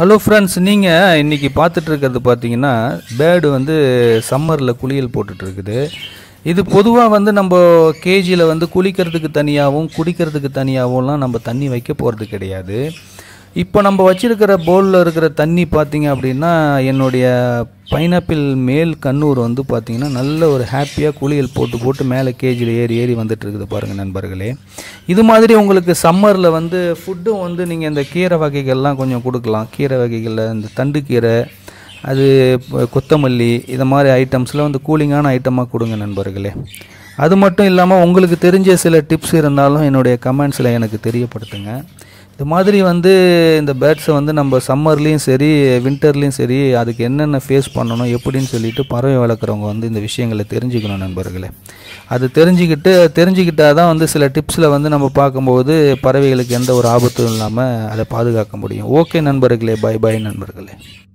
hello friends நீங்கள் இன்றைக்கி பார்த்துட்டு இருக்கிறது பார்த்தீங்கன்னா பேர்டு வந்து சம்மரில் குளியல் போட்டுட்டு இருக்குது இது பொதுவாக வந்து நம்ம கேஜியில் வந்து குளிக்கிறதுக்கு தனியாகவும் குடிக்கிறதுக்கு தனியாகவும்லாம் நம்ம தண்ணி வைக்க போகிறது கிடையாது இப்போ நம்ம வச்சிருக்கிற பவுலில் இருக்கிற தண்ணி பார்த்தீங்க அப்படின்னா என்னுடைய பைனாப்பிள் மேல் கண்ணூர் வந்து பார்த்தீங்கன்னா நல்ல ஒரு ஹாப்பியாக குளியல் போட்டு போட்டு மேலே கேஜியில் ஏறி ஏறி வந்துட்டு இருக்குது பாருங்கள் நண்பர்களே இது மாதிரி உங்களுக்கு சம்மரில் வந்து ஃபுட்டும் வந்து நீங்கள் இந்த கீரை வகைகள்லாம் கொஞ்சம் கொடுக்கலாம் கீரை வகைகளில் இந்த தண்டுக்கீரை அது ப- கொத்தமல்லி இது மாதிரி ஐட்டம்ஸ்லாம் வந்து கூலிங்கான ஐட்டமாக கொடுங்க நண்பர்களே அது மட்டும் இல்லாமல் உங்களுக்கு தெரிஞ்ச சில டிப்ஸ் இருந்தாலும் என்னுடைய கமெண்ட்ஸில் எனக்கு தெரியப்படுத்துங்க இது மாதிரி வந்து இந்த பேர்ட்ஸை வந்து நம்ம சம்மர்லேயும் சரி வின்டர்லேயும் சரி அதுக்கு என்னென்ன ஃபேஸ் பண்ணணும் எப்படின்னு சொல்லிட்டு பறவை வளர்க்குறவங்க வந்து இந்த விஷயங்களை தெரிஞ்சுக்கணும் நண்பர்களே அது தெரிஞ்சுக்கிட்டு தெரிஞ்சுக்கிட்டால் தான் வந்து சில டிப்ஸில் வந்து நம்ம பார்க்கும்போது பறவைகளுக்கு எந்த ஒரு ஆபத்தும் இல்லாமல் அதை பாதுகாக்க முடியும் ஓகே நண்பர்களே பை பை நண்பர்களே